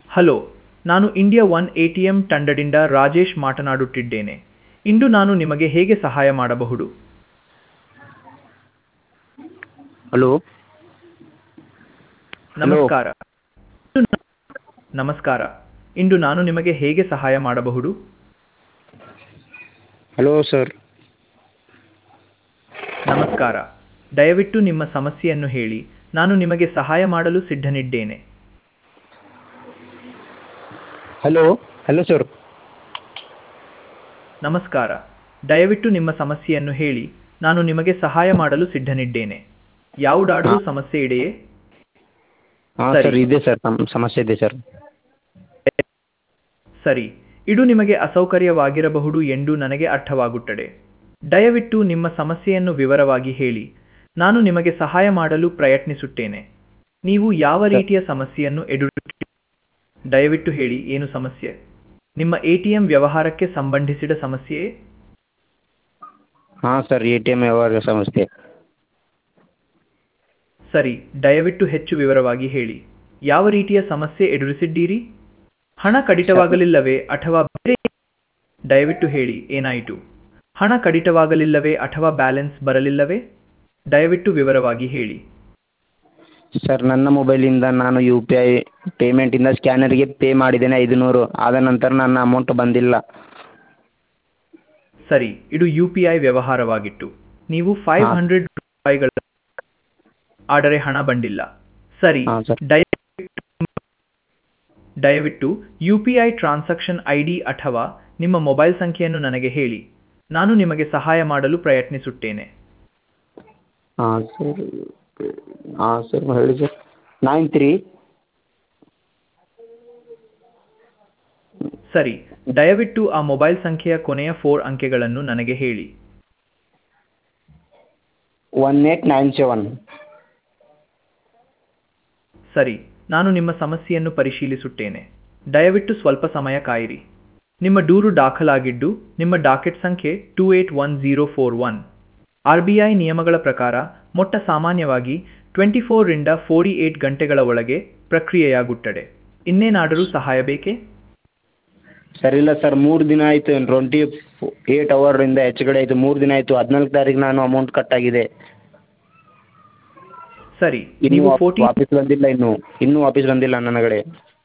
Hello ನಾನು India one A T M ತಂಡದಿಂದ ರಾಜೇಶ್ ಮಾತನಾಡುತ್ತಿದ್ದೇನೆ ಇಂದು ನಾನು ನಿಮಗೆ ಹೇಗೆ ಸಹಾಯ ಮಾಡಬಹುದು ಹಲೋ ನಮಸ್ಕಾರ ಇಂದು ನಾ- ನಮಸ್ಕಾರ ಇಂದು ನಾನು ನಿಮಗೆ ಹೇಗೆ ಸಹಾಯ ಮಾಡಬಹುದು ಹಲೋ ಸರ್ ನಮಸ್ಕಾರ ದಯವಿಟ್ಟು ನಿಮ್ಮ ಸಮಸ್ಯೆಯನ್ನು ಹೇಳಿ ನಾನು ನಿಮಗೆ ಸಹಾಯ ಮಾಡಲು ಸಿದ್ಧನಿದ್ದೇನೆ ಹಲೋ ಹಲೋ ಸರ್ ನಮಸ್ಕಾರ ದಯವಿಟ್ಟು ನಿಮ್ಮ ಸಮಸ್ಯೆಯನ್ನು ಹೇಳಿ ನಾನು ನಿಮಗೆ ಸಹಾಯ ಮಾಡಲು ಸಿದ್ಧನಿದ್ದೇನೆ ಯಾವುದಾದರೂ ಸಮಸ್ಯೆ ಇದೆಯೇ ಹಾಂ ಸರಿ. ಸರ್ ಇದೆ ಸರ್ ನಮ್ಮ ಸಮಸ್ಯೆ ಇದೆ ಸರ್ ಸರಿ ಇದು ನಿಮಗೆ ಅಸೌಕರ್ಯವಾಗಿರಬಹುದು ಎಂದು ನನಗೆ ಅರ್ಥವಾಗುತ್ತದೆ ದಯವಿಟ್ಟು ನಿಮ್ಮ ಸಮಸ್ಯೆಯನ್ನು ವಿವರವಾಗಿ ಹೇಳಿ ನಾನು ನಿಮಗೆ ಸಹಾಯ ಮಾಡಲು ಪ್ರಯತ್ನಿಸುತ್ತೇನೆ ನೀವು ಯಾವ ರೀತಿಯ ಸಮಸ್ಯೆಯನ್ನು ಎದುರಿಸುತ್ತೀರಿ ದಯವಿಟ್ಟು ಹೇಳಿ ಏನು ಸಮಸ್ಯೆ ನಿಮ್ಮ ಎಟಿಎಂ ವ್ಯವಹಾರಕ್ಕೆ ಸಂಬಂಧಿಸಿದ ಸಮಸ್ಯೆಯೇ ಹಾಂ ಸರ್ ಎ ಟಿ ಎಮ್ ವ್ಯವಹಾರ ಸಮಸ್ಯೆ ಸರಿ ದಯವಿಟ್ಟು ಹೆಚ್ಚು ವಿವರವಾಗಿ ಹೇಳಿ ಯಾವ ರೀತಿಯ ಸಮಸ್ಯೆ ಎದುರಿಸಿದ್ದೀರಿ ಹಣ ಕಡಿತವಾಗಲಿಲ್ಲವೇ ಅಥವಾ ಬೇರೆ ದಯವಿಟ್ಟು ಹೇಳಿ ಏನಾಯಿತು ಹಣ ಕಡಿತವಾಗಲಿಲ್ಲವೇ ಅಥವಾ ಬ್ಯಾಲೆನ್ಸ್ ಬರಲಿಲ್ಲವೇ ದಯವಿಟ್ಟು ವಿವರವಾಗಿ ಹೇಳಿ ಸರ್ ನನ್ನ ಮೊಬೈಲಿಂದ ನಾನು ಯು ಪಿ ಐ ಪೇಮೆಂಟಿಂದ ಸ್ಕ್ಯಾನರ್ಗೆ ಪೇ ಮಾಡಿದ್ದೇನೆ ಐದುನೂರು ಆದ ನಂತರ ನನ್ನ ಅಮೌಂಟ್ ಬಂದಿಲ್ಲ ಸರಿ ಇದು ಯು ಪಿ ಐ ವ್ಯವಹಾರವಾಗಿತ್ತು ನೀವು ಫೈವ್ ಹಾ. ಹಂಡ್ರೆಡ್ ರೂಪಾಯಿಗಳ ಆದರೆ ಹಣ ಬಂದಿಲ್ಲ ಸರಿ ಹಾಂ ಸರ್ ದಯವಿಟ್ಟು ದಯವಿಟ್ಟು U P I transaction I D ಅಥವಾ ನಿಮ್ಮ ಮೊಬೈಲ್ ಸಂಖ್ಯೆಯನ್ನು ನನಗೆ ಹೇಳಿ ನಾನು ನಿಮಗೆ ಸಹಾಯ ಮಾಡಲು ಪ್ರಯತ್ನಿಸುತ್ತೇನೆ ಹಾಂ ಸರ್ ಹಾಂ ಸರ್ ಹೇಳಿ ಸರ್ ನೈನ್ ತ್ರೀ ಸರಿ ದಯವಿಟ್ಟು ಆ ಮೊಬೈಲ್ ಸಂಖ್ಯೆಯ ಕೊನೆಯ ಫೋರ್ ಅಂಕೆಗಳನ್ನು ನನಗೆ ಹೇಳಿ ಒನ್ ಏಟ್ ನೈನ್ ಸೆವೆನ್ ಸರಿ ನಾನು ನಿಮ್ಮ ಸಮಸ್ಯೆಯನ್ನು ಪರಿಶೀಲಿಸುತ್ತೇನೆ ದಯವಿಟ್ಟು ಸ್ವಲ್ಪ ಸಮಯ ಕಾಯಿರಿ ನಿಮ್ಮ ದೂರು ದಾಖಲಾಗಿದ್ದು ನಿಮ್ಮ ಡಾಕೆಟ್ ಸಂಖ್ಯೆ two eight one zero four one R B I ನಿಯಮಗಳ ಪ್ರಕಾರ ಮೊಟ್ಟ ಸಾಮಾನ್ಯವಾಗಿ ಟ್ವೆಂಟಿ ಫೋರ್ರಿಂದ ಫೋರ್ಟಿ ಏಟ್ ಗಂಟೆಗಳ ಒಳಗೆ ಪ್ರಕ್ರಿಯೆಯಾಗುತ್ತದೆ ಇನ್ನೇನಾದರೂ ಸಹಾಯ ಬೇಕೇ ಸರ್ ಇಲ್ಲ ಸರ್ ಮೂರು ದಿನ ಆಯಿತು ಟ್ವೆಂಟಿ ಏಟ್ ಅವರಿಂದ ಹೆಚ್ಚುಗಡೆ ಆಯಿತು ಮೂರು ದಿನ ಆಯಿತು ಹದಿನಾಲ್ಕು ತಾರೀಕು ನಾನು ಅಮೌಂಟ್ ಕಟ್ಟಾಗಿದೆ ಸರಿ ಇನ್ನೂ ನೀವು ವಾಪ್- ಫೋರ್ಟಿ ವಾಪಸ್ ಬಂದಿಲ್ಲ ಇನ್ನು ಇನ್ನೂ ವಾಪಸ್ ಬಂದಿಲ್ಲ ನನ್ನ ಕಡೆ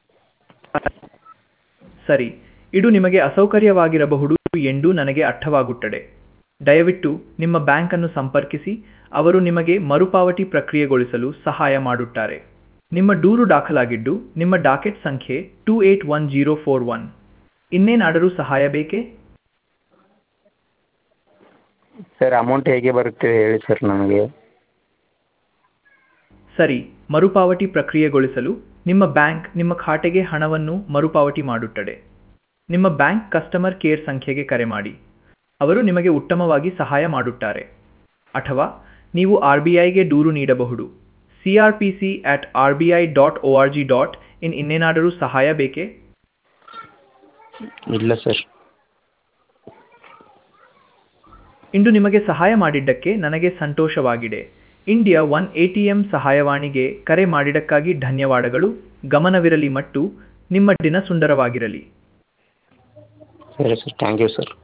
ಸರಿ ಇದು ನಿಮಗೆ ಅಸೌಕರ್ಯವಾಗಿರಬಹುದು ಎಂದು ನನಗೆ ಅರ್ಥವಾಗುತ್ತದೆ ದಯವಿಟ್ಟು ನಿಮ್ಮ ಬ್ಯಾಂಕ್ ಅನ್ನು ಸಂಪರ್ಕಿಸಿ ಅವರು ನಿಮಗೆ ಮರುಪಾವತಿ ಪ್ರಕ್ರಿಯೆಗೊಳಿಸಲು ಸಹಾಯ ಮಾಡುತ್ತಾರೆ ನಿಮ್ಮ ದೂರು ದಾಖಲಾಗಿದ್ದು ನಿಮ್ಮ ಡಾಕೆಟ್ ಸಂಖ್ಯೆ two eight one zero four one ಇನ್ನೇನಾದರೂ ಸಹಾಯ ಬೇಕೇ ಸರ್ ಅಮೌಂಟ್ ಹೇಗೆ ಬರುತ್ತೆ ಹೇಳಿ ಸರ್ ನನಗೆ ಸರಿ ಮರುಪಾವತಿ ಪ್ರಕ್ರಿಯೆಗೊಳಿಸಲು ನಿಮ್ಮ ಬ್ಯಾಂಕ್ ನಿಮ್ಮ ಖಾತೆಗೆ ಹಣವನ್ನು ಮರುಪಾವತಿ ಮಾಡುತ್ತದೆ ನಿಮ್ಮ ಬ್ಯಾಂಕ್ ಕಸ್ಟಮರ್ ಕೇರ್ ಸಂಖ್ಯೆಗೆ ಕರೆ ಮಾಡಿ ಅವರು ನಿಮಗೆ ಉತ್ತಮವಾಗಿ ಸಹಾಯ ಮಾಡುತ್ತಾರೆ ಅಥವಾ ನೀವು ಆರ್ ಬಿ ಐಗೆ ದೂರು ನೀಡಬಹುದು C R P C at R B I dot O R G dot in ಇನ್ನೇನಾದರೂ ಸಹಾಯ ಬೇಕೇ ಇಲ್ಲ ಸರ್ ಇಂದು ನಿಮಗೆ ಸಹಾಯ ಮಾಡಿದ್ದಕ್ಕೆ ನನಗೆ ಸಂತೋಷವಾಗಿದೆ India one A T M ಸಹಾಯವಾಣಿಗೆ ಕರೆ ಮಾಡಿದ್ದಕ್ಕಾಗಿ ಧನ್ಯವಾದಗಳು ಗಮನವಿರಲಿ ಮತ್ತು ನಿಮ್ಮ ದಿನ ಸುಂದರವಾಗಿರಲಿ ಸರಿ ಸರ್ ಥ್ಯಾಂಕ್ ಯು ಸರ್